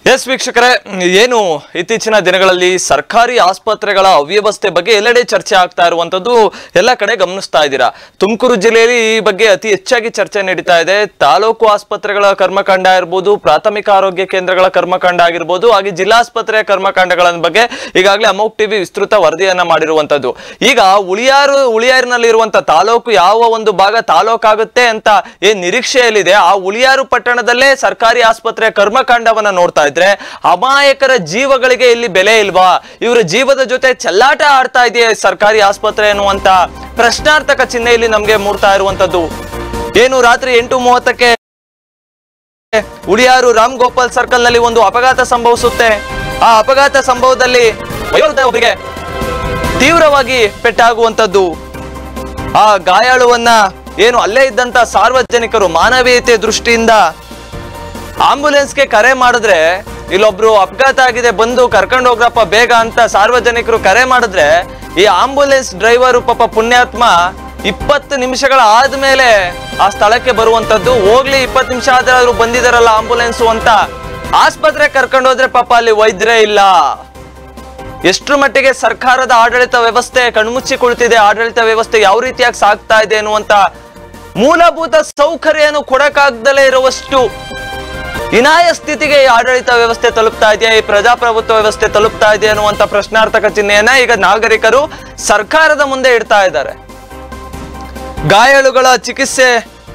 S ವೀಕ್ಷಕರೇ ಏನು ಇತ್ತೀಚಿನ ದಿನಗಳಲ್ಲಿ ಸರ್ಕಾರಿ ಆಸ್ಪತ್ರೆಗಳ ಅವ್ಯವಸ್ಥೆ ಬಗ್ಗೆ ಎಲ್ಲೆಡೆ ಚರ್ಚೆ ಆಗ್ತಾ ಇರುವಂತದ್ದು ಎಲ್ಲ ಕಡೆ ಗಮನಿಸ್ತಾ ಇದ್ದೀರಾ ತುಮಕೂರು ಜಿಲ್ಲೆಯಲ್ಲಿ ಈ ಬಗ್ಗೆ ಅತಿ ಹೆಚ್ಚಾಗಿ ಚರ್ಚೆ ನಡೀತಾ ಇದೆ ತಾಲೂಕು ಆಸ್ಪತ್ರೆಗಳ ಕರ್ಮಕಾಂಡ ಇರ್ಬೋದು ಪ್ರಾಥಮಿಕ ಆರೋಗ್ಯ ಕೇಂದ್ರಗಳ ಕರ್ಮಕಾಂಡ ಆಗಿರ್ಬೋದು ಹಾಗೆ ಜಿಲ್ಲಾಸ್ಪತ್ರೆಯ ಕರ್ಮಕಾಂಡಗಳ ಬಗ್ಗೆ ಈಗಾಗಲೇ ಅಮೋಕ್ ಟಿವಿ ವಿಸ್ತೃತ ವರದಿಯನ್ನ ಮಾಡಿರುವಂತದ್ದು ಈಗ ಉಳಿಯಾರು ಉಳಿಯಾರಿನಲ್ಲಿರುವಂತ ತಾಲೂಕು ಯಾವ ಒಂದು ಭಾಗ ತಾಲೂಕಾಗುತ್ತೆ ಅಂತ ಏನ್ ನಿರೀಕ್ಷೆಯಲ್ಲಿದೆ ಆ ಉಳಿಯಾರು ಪಟ್ಟಣದಲ್ಲೇ ಸರ್ಕಾರಿ ಆಸ್ಪತ್ರೆಯ ಕರ್ಮಕಾಂಡವನ್ನ ನೋಡ್ತಾ ಇದ್ರೆ ಅಮಾಯಕರ ಜೀವಗಳಿಗೆ ಇಲ್ಲಿ ಬೆಲೆ ಇಲ್ವಾ ಇವರ ಜೀವದ ಜೊತೆ ಚೆಲ್ಲಾಟ ಆಡ್ತಾ ಇದೆಯೇ ಸರ್ಕಾರಿ ಆಸ್ಪತ್ರೆ ಅನ್ನುವಂತ ಪ್ರಶ್ನಾರ್ಥಕ ಚಿಹ್ನೆ ಇಲ್ಲಿ ನಮ್ಗೆ ಮೂಡ್ತಾ ಇರುವಂತದ್ದು ಏನು ರಾತ್ರಿ ಎಂಟು ಮೂವತ್ತಕ್ಕೆ ಉಳಿಯಾರು ರಾಮ್ ಗೋಪಾಲ್ ಸರ್ಕಲ್ ನಲ್ಲಿ ಒಂದು ಅಪಘಾತ ಸಂಭವಿಸುತ್ತೆ ಆ ಅಪಘಾತ ಸಂಭವದಲ್ಲಿ ವಯೋವೃದ್ಧ ಒಬ್ಬರಿಗೆ ತೀವ್ರವಾಗಿ ಪೆಟ್ಟಾಗುವಂತದ್ದು ಆ ಗಾಯಾಳುವನ್ನ ಏನು ಅಲ್ಲೇ ಇದ್ದಂತ ಸಾರ್ವಜನಿಕರು ಮಾನವೀಯತೆ ದೃಷ್ಟಿಯಿಂದ ಆಂಬುಲೆನ್ಸ್ಗೆ ಕರೆ ಮಾಡಿದ್ರೆ ಇಲ್ಲೊಬ್ರು ಅಪಘಾತ ಆಗಿದೆ ಬಂದು ಕರ್ಕೊಂಡು ಹೋಗ್ರಪ್ಪ ಬೇಗ ಅಂತ ಸಾರ್ವಜನಿಕರು ಕರೆ ಮಾಡಿದ್ರೆ ಈ ಆಂಬುಲೆನ್ಸ್ ಡ್ರೈವರು ಪಾಪ ಪುಣ್ಯಾತ್ಮ ಇಪ್ಪತ್ತು ನಿಮಿಷಗಳ ಆದ್ಮೇಲೆ ಆ ಸ್ಥಳಕ್ಕೆ ಬರುವಂತದ್ದು ಹೋಗ್ಲಿ ಇಪ್ಪತ್ತು ನಿಮಿಷ ಆದ್ರೂ ಬಂದಿದಾರಲ್ಲ ಆಂಬುಲೆನ್ಸ್ ಅಂತ ಆಸ್ಪತ್ರೆ ಕರ್ಕೊಂಡು ಹೋದ್ರೆ ಪಾಪ ಅಲ್ಲಿ ವೈದ್ಯರೇ ಇಲ್ಲ ಎಷ್ಟರ ಮಟ್ಟಿಗೆ ಸರ್ಕಾರದ ಆಡಳಿತ ವ್ಯವಸ್ಥೆ ಕಣ್ಮುಚ್ಚಿ ಕುಳಿತಿದೆ ಆಡಳಿತ ವ್ಯವಸ್ಥೆ ಯಾವ ರೀತಿಯಾಗಿ ಸಾಗ್ತಾ ಇದೆ ಅನ್ನುವಂತ ಮೂಲಭೂತ ಸೌಕರ್ಯನು ಕೊಡಕ್ಕಾಗ್ದಲೇ ಇರುವಷ್ಟು ಇನಾಯ ಸ್ಥಿತಿಗೆ ಈ ಆಡಳಿತ ವ್ಯವಸ್ಥೆ ತಲುಪ್ತಾ ಇದೆಯಾ ಈ ಪ್ರಜಾಪ್ರಭುತ್ವ ವ್ಯವಸ್ಥೆ ತಲುಪ್ತಾ ಇದೆ ಅನ್ನುವಂತ ಪ್ರಶ್ನಾರ್ಥಕ ಚಿಹ್ನೆಯನ್ನ ಈಗ ನಾಗರಿಕರು ಸರ್ಕಾರದ ಮುಂದೆ ಇಡ್ತಾ ಇದ್ದಾರೆ ಗಾಯಾಳುಗಳ ಚಿಕಿತ್ಸೆ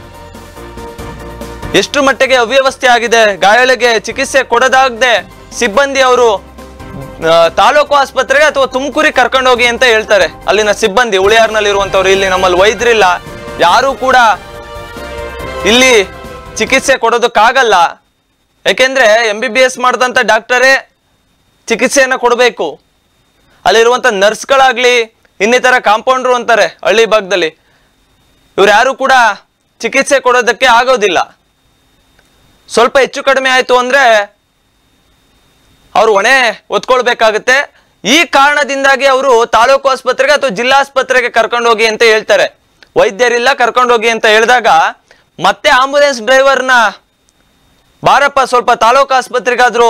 ಎಷ್ಟು ಮಟ್ಟಿಗೆ ಅವ್ಯವಸ್ಥೆ ಆಗಿದೆ ಗಾಯಾಳಿಗೆ ಚಿಕಿತ್ಸೆ ಕೊಡದಾಗದೆ ಸಿಬ್ಬಂದಿ ಅವರು ಆ, ತಾಲೂಕು ಆಸ್ಪತ್ರೆಗೆ ಅಥವಾ ತುಮಕೂರಿಗೆ ಕರ್ಕೊಂಡು ಹೋಗಿ ಅಂತ ಹೇಳ್ತಾರೆ ಅಲ್ಲಿನ ಸಿಬ್ಬಂದಿ ಉಳಿಯಾರ್ನಲ್ಲಿರುವಂತವ್ರು ಇಲ್ಲಿ ನಮ್ಮಲ್ಲಿ ವೈದ್ಯರಿಲ್ಲ ಯಾರು ಕೂಡ ಇಲ್ಲಿ ಚಿಕಿತ್ಸೆ ಕೊಡೋದಕ್ಕಾಗಲ್ಲ ಯಾಕೆಂದ್ರೆ ಎಂ ಬಿ ಬಿ ಎಸ್ ಮಾಡಿದಂಥ ಡಾಕ್ಟರೇ ಚಿಕಿತ್ಸೆಯನ್ನು ಕೊಡಬೇಕು ಅಲ್ಲಿರುವಂಥ ನರ್ಸ್ಗಳಾಗ್ಲಿ ಇನ್ನಿತರ ಕಾಂಪೌಂಡ್ರು ಅಂತಾರೆ ಹಳ್ಳಿ ಭಾಗದಲ್ಲಿ ಇವ್ರು ಯಾರು ಕೂಡ ಚಿಕಿತ್ಸೆ ಕೊಡೋದಕ್ಕೆ ಆಗೋದಿಲ್ಲ ಸ್ವಲ್ಪ ಹೆಚ್ಚು ಕಡಿಮೆ ಆಯ್ತು ಅಂದ್ರೆ ಅವ್ರು ಹೊಣೆ ಒತ್ಕೊಳ್ಬೇಕಾಗುತ್ತೆ ಈ ಕಾರಣದಿಂದಾಗಿ ಅವರು ತಾಲೂಕು ಆಸ್ಪತ್ರೆಗೆ ಅಥವಾ ಜಿಲ್ಲಾಸ್ಪತ್ರೆಗೆ ಕರ್ಕೊಂಡು ಹೋಗಿ ಅಂತ ಹೇಳ್ತಾರೆ ವೈದ್ಯರಿಲ್ಲ ಕರ್ಕೊಂಡು ಹೋಗಿ ಅಂತ ಹೇಳಿದಾಗ ಮತ್ತೆ ಆಂಬುಲೆನ್ಸ್ ಡ್ರೈವರ್ನ ಬಾರಪ್ಪ ಸ್ವಲ್ಪ ತಾಲೂಕು ಆಸ್ಪತ್ರೆಗಾದ್ರೂ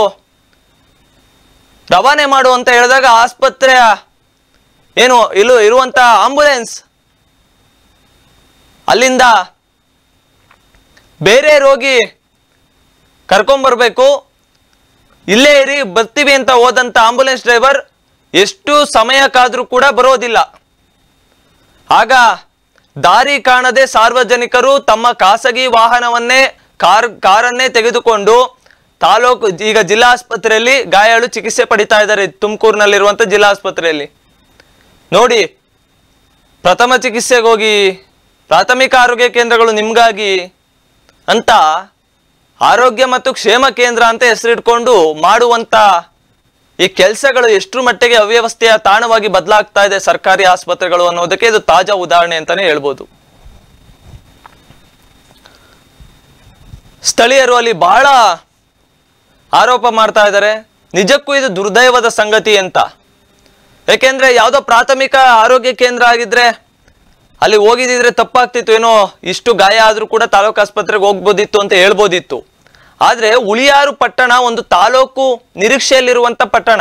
ರವಾನೆ ಮಾಡು ಅಂತ ಹೇಳಿದಾಗ ಆಸ್ಪತ್ರೆಯ ಏನು ಇಲು ಇರುವಂತ ಆಂಬುಲೆನ್ಸ್ ಅಲ್ಲಿಂದ ಬೇರೆ ರೋಗಿ ಕರ್ಕೊಂಬರ್ಬೇಕು ಇಲ್ಲೇ ಇರಿ ಬರ್ತೀವಿ ಅಂತ ಹೋದಂತ ಆಂಬುಲೆನ್ಸ್ ಡ್ರೈವರ್ ಎಷ್ಟು ಸಮಯಕ್ಕಾದ್ರೂ ಕೂಡ ಬರೋದಿಲ್ಲ ಆಗ ದಾರಿ ಕಾಣದೆ ಸಾರ್ವಜನಿಕರು ತಮ್ಮ ಖಾಸಗಿ ವಾಹನವನ್ನೇ ಕಾರ್ ಕಾರನ್ನೇ ತೆಗೆದುಕೊಂಡು ತಾಲೂಕು ಈಗ ಜಿಲ್ಲಾಸ್ಪತ್ರೆಯಲ್ಲಿ ಗಾಯಾಳು ಚಿಕಿತ್ಸೆ ಪಡಿತಾ ಇದ್ದಾರೆ ತುಮಕೂರಿನಲ್ಲಿರುವಂತ ಜಿಲ್ಲಾಸ್ಪತ್ರೆಯಲ್ಲಿ ನೋಡಿ ಪ್ರಥಮ ಚಿಕಿತ್ಸೆಗೆ ಹೋಗಿ ಪ್ರಾಥಮಿಕ ಆರೋಗ್ಯ ಕೇಂದ್ರಗಳು ನಿಮ್ಗಾಗಿ ಅಂತ ಆರೋಗ್ಯ ಮತ್ತು ಕ್ಷೇಮ ಕೇಂದ್ರ ಅಂತ ಹೆಸರಿಟ್ಕೊಂಡು ಮಾಡುವಂತ ಈ ಕೆಲಸಗಳು ಎಷ್ಟರ ಮಟ್ಟಿಗೆ ಅವ್ಯವಸ್ಥೆಯ ತಾಣವಾಗಿ ಬದಲಾಗ್ತಾ ಇದೆ ಸರ್ಕಾರಿ ಆಸ್ಪತ್ರೆಗಳು ಅನ್ನೋದಕ್ಕೆ ಇದು ತಾಜಾ ಉದಾಹರಣೆ ಅಂತಾನೆ ಹೇಳ್ಬೋದು ಸ್ಥಳೀಯರು ಅಲ್ಲಿ ಬಹಳ ಆರೋಪ ಮಾಡ್ತಾ ಇದ್ದಾರೆ ನಿಜಕ್ಕೂ ಇದು ದುರ್ದೈವದ ಸಂಗತಿ ಅಂತ ಯಾಕೆಂದ್ರೆ ಯಾವುದೋ ಪ್ರಾಥಮಿಕ ಆರೋಗ್ಯ ಕೇಂದ್ರ ಆಗಿದ್ರೆ ಅಲ್ಲಿ ಹೋಗಿದ್ರೆ ತಪ್ಪಾಗ್ತಿತ್ತು ಏನೋ ಇಷ್ಟು ಗಾಯ ಆದ್ರೂ ಕೂಡ ತಾಲೂಕು ಆಸ್ಪತ್ರೆಗೆ ಹೋಗ್ಬೋದಿತ್ತು ಅಂತ ಹೇಳ್ಬೋದಿತ್ತು ಆದ್ರೆ ಉಳಿಯಾರು ಪಟ್ಟಣ ಒಂದು ತಾಲೂಕು ನಿರೀಕ್ಷೆಯಲ್ಲಿರುವಂತ ಪಟ್ಟಣ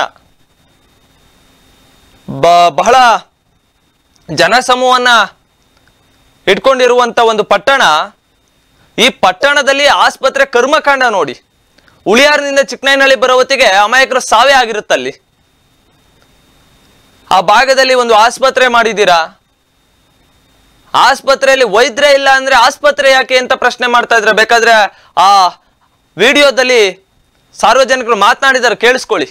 ಬ- ಬಹಳ ಜನಸಮೂಹನ ಇಟ್ಕೊಂಡಿರುವಂತ ಒಂದು ಪಟ್ಟಣ ಈ ಪಟ್ಟಣದಲ್ಲಿ ಆಸ್ಪತ್ರೆ ಕರ್ಮಕಾಂಡ ನೋಡಿ ಉಳಿಯಾರಿನಿಂದ ಚಿಕ್ಕನಹಳ್ಳಿ ಬರೋ ಹೊತ್ತಿಗೆ ಅಮಾಯಕರು ಸಾವೇ ಆಗಿರುತ್ತಲ್ಲಿ ಆ ಭಾಗದಲ್ಲಿ ಒಂದು ಆಸ್ಪತ್ರೆ ಮಾಡಿದ್ದೀರಾ ಆಸ್ಪತ್ರೆಯಲ್ಲಿ ವೈದ್ಯರೇ ಇಲ್ಲ ಅಂದ್ರೆ ಆಸ್ಪತ್ರೆ ಯಾಕೆ ಅಂತ ಪ್ರಶ್ನೆ ಮಾಡ್ತಾ ಇದ್ರೆ ಬೇಕಾದ್ರೆ ಆ ವಿಡಿಯೋದಲ್ಲಿ ಸಾರ್ವಜನಿಕರು ಮಾತನಾಡಿದಾರೆ ಕೇಳಿಸ್ಕೊಳ್ಳಿ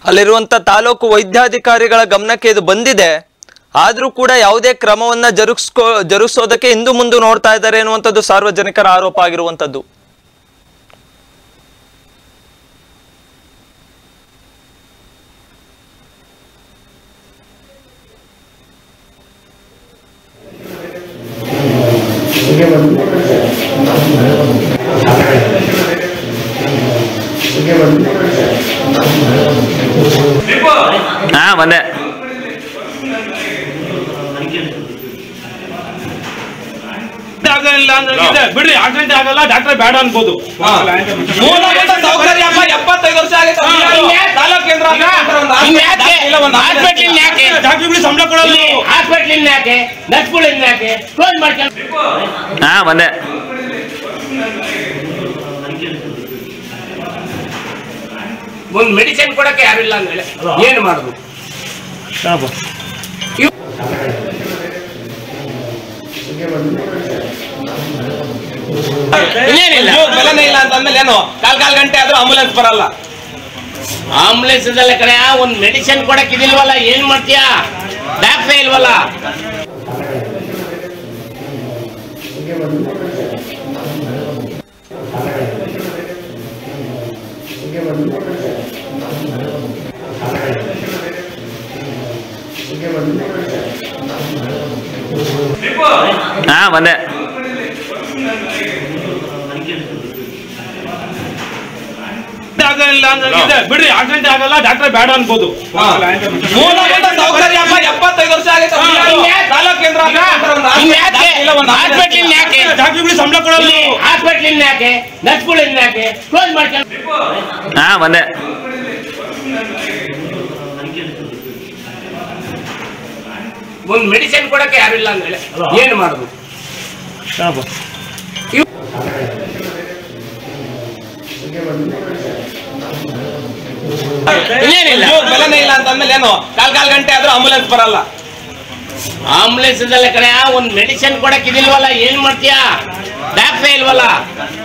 ಅಲ್ಲಿರುವಂತ ತಾಲೂಕು ವೈದ್ಯಾಧಿಕಾರಿಗಳ ಗಮನಕ್ಕೆ ಇದು ಬಂದಿದೆ ಆದ್ರೂ ಕೂಡ ಯಾವುದೇ ಕ್ರಮವನ್ನ ಜರುಗಿಸ್ಕೋ ಜರುಗಿಸೋದಕ್ಕೆ ಹಿಂದು ಮುಂದೆ ನೋಡ್ತಾ ಇದ್ದಾರೆ ಎನ್ನುವಂಥದ್ದು ಸಾರ್ವಜನಿಕರ ಆರೋಪ ಆಗಿರುವಂತದ್ದು ಹಾ ಬಂದೆ ಆಗಲ್ಲ ಅಂದ್ರೆ ಇದೆ. ಬಿಡ್ರಿ ಆಕ್ಸಿಡೆಂಟ್ ಆಗಲ್ಲ ಡಾಕ್ಟರ್ ಬೇಡ ಅನ್ಬೋದು ಮೂಲಭೂತ ಸೌಕರ್ಯ ಅಪ್ಪ ಎಪ್ಪತ್ತೈದು ವರ್ಷ ಆಗೈತೆ ತಾಲೂಕ್ ಕೇಂದ್ರ ಇನ್ಯಾಕೆ? ಹಾಸ್ಪಿಟ್ಲ್ ಇನ್ಯಾಕೆ? ಡಾಕ್ಟರ್ಗಳು ಸಂಬಳ ಕೊಡಲ್ಲ ಇಲ್ಲಿ ಹಾಸ್ಪಿಟ್ಲ್ ಯಾಕೆ ನರ್ಸ್ಗಳು ಯಾಕೆ ಕ್ಲೋಸ್ ಮಾಡ್ಕೊಂಡು ಹಾ ಬಂದೆ ಒಂದು ಮೆಡಿಸಿನ್ ಕೊಡಕ್ಕೆ ಯಾರಿಲ್ಲ ಅಂದ್ರೆ ಏನು ಮಾಡುದು ಇನ್ನೇನಿಲ್ಲ ಬೆಲೆನೇ ಇಲ್ಲ ಅಂತಂದ್ಮೇಲೆ ಏನು ಕಾಲ್ ಕಾಲ್ ಗಂಟೆ ಆದ್ರೂ ಆಂಬುಲೆನ್ಸ್ ಬರಲ್ಲ ಆಂಬುಲೆನ್ಸ್ ಕಡೆ ಒಂದು ಮೆಡಿಸಿನ್ ಕೊಡಕ್ ಇದಿಲ್ವಲ್ಲ ಏನ್ ಮಾಡ್ತೀಯಾ ಡಾಕ್ಟ್ರೇ ಇಲ್ವಲ್ಲ ಹಾ ಬಂದೆ ಆಗಲ್ಲ ಅಂದ್ರೆ ಇದೆ. ಬಿಡ್ರಿ ಆಕ್ಸಿಡೆಂಟ್ ಆಗಲ್ಲ ಡಾಕ್ಟರ್ ಬೇಡ ಅನ್ಬೋದು ಮೂಲಭೂತ ಸೌಕರ್ಯ ಅಪ್ಪ ಎಪ್ಪತ್ತೈದು ವರ್ಷ ಆಗೈತೆ ಇನ್ಯಾಕೆ? ತಾಲೂಕ್ ಕೇಂದ್ರ ಇನ್ಯಾಕೆ? ಹಾಸ್ಪಿಟ್ಲ್ ಯಾಕೆ ಡಾಕ್ಟರ್ಗಳು ಸಂಬಳ ಕೊಡಲ್ಲ ಇಲ್ಲಿ ಹಾಸ್ಪಿಟ್ಲ್ ಯಾಕೆ ನರ್ಸ್ಗಳು ಯಾಕೆ ಕ್ಲೋಸ್ ಮಾಡ್ಕೊಂಡು ಹಾ ಬಂದೆ ಒಂದು ಮೆಡಿಸಿನ್ ಕೊಡಕ್ಕೆ ಯಾರಿಲ್ಲ ಅಂದ್ರೆ ಏನು ಮಾಡುದು ಇನ್ನೇನಿಲ್ಲ ಬೆಲೆನೇ ಇಲ್ಲ ಅಂತಂದ್ಮೇಲೆ ಏನು ಕಾಲ್ ಕಾಲ್ ಗಂಟೆ ಆದ್ರೂ ಆಂಬುಲೆನ್ಸ್ ಬರಲ್ಲ ಆಂಬುಲೆನ್ಸ್ ಕಡೆ ಒಂದು ಮೆಡಿಸಿನ್ ಕೊಡಕ್ ಇದಿಲ್ವಲ್ಲ ಏನ್ ಮಾಡ್ತೀಯಾ ಡಾಕ್ಟ್ರೇ ಇಲ್ವಲ್ಲ